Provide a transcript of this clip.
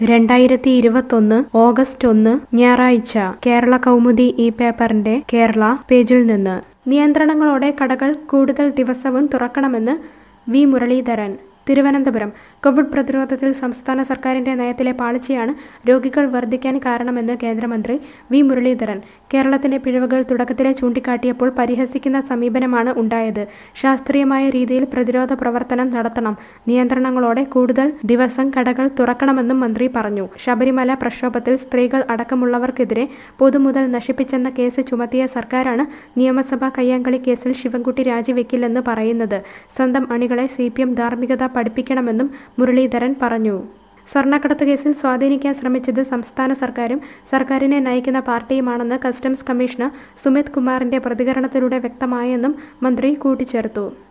രണ്ടായിരത്തി ഇരുപത്തൊന്ന് ഓഗസ്റ്റ് ഒന്ന് ഞായറാഴ്ച കേരള കൗമുദി ഈ പേപ്പറിന്റെ കേരള പേജിൽ നിന്ന് നിയന്ത്രണങ്ങളോടെ കടകൾ കൂടുതൽ ദിവസവും തുറക്കണമെന്ന് വി മുരളീധരൻ തിരുവനന്തപുരം കോവിഡ് പ്രതിരോധത്തിൽ സംസ്ഥാന സർക്കാരിന്റെ നയത്തിലെ പാളിച്ചയാണ് രോഗികൾ വർദ്ധിക്കാൻ കാരണമെന്ന് കേന്ദ്രമന്ത്രി വി മുരളീധരൻ കേരളത്തിന്റെ പിഴവുകൾ തുടക്കത്തിലെ ചൂണ്ടിക്കാട്ടിയപ്പോൾ പരിഹസിക്കുന്ന സമീപനമാണ് ഉണ്ടായത് ശാസ്ത്രീയമായ രീതിയിൽ പ്രതിരോധ പ്രവർത്തനം നടത്തണം നിയന്ത്രണങ്ങളോടെ കൂടുതൽ ദിവസം കടകൾ തുറക്കണമെന്നും മന്ത്രി പറഞ്ഞു ശബരിമല പ്രക്ഷോഭത്തിൽ സ്ത്രീകൾ അടക്കമുള്ളവർക്കെതിരെ പൊതുമുതൽ നശിപ്പിച്ചെന്ന കേസ് ചുമത്തിയ സർക്കാരാണ് നിയമസഭാ കയ്യാങ്കളി കേസിൽ ശിവൻകുട്ടി രാജിവെക്കില്ലെന്ന് പറയുന്നത് സ്വന്തം അണികളെ സി പി എം ധാർമ്മികത പഠിപ്പിക്കണമെന്നും മുരളീധരൻ പറഞ്ഞു സ്വർണ്ണക്കടത്ത് കേസിൽ സ്വാധീനിക്കാൻ ശ്രമിച്ചത് സംസ്ഥാന സർക്കാരും സർക്കാരിനെ നയിക്കുന്ന പാർട്ടിയുമാണെന്ന് കസ്റ്റംസ് കമ്മീഷണർ സുമിത് കുമാറിന്റെ പ്രതികരണത്തിലൂടെ വ്യക്തമായെന്നും മന്ത്രി കൂട്ടിച്ചേർത്തു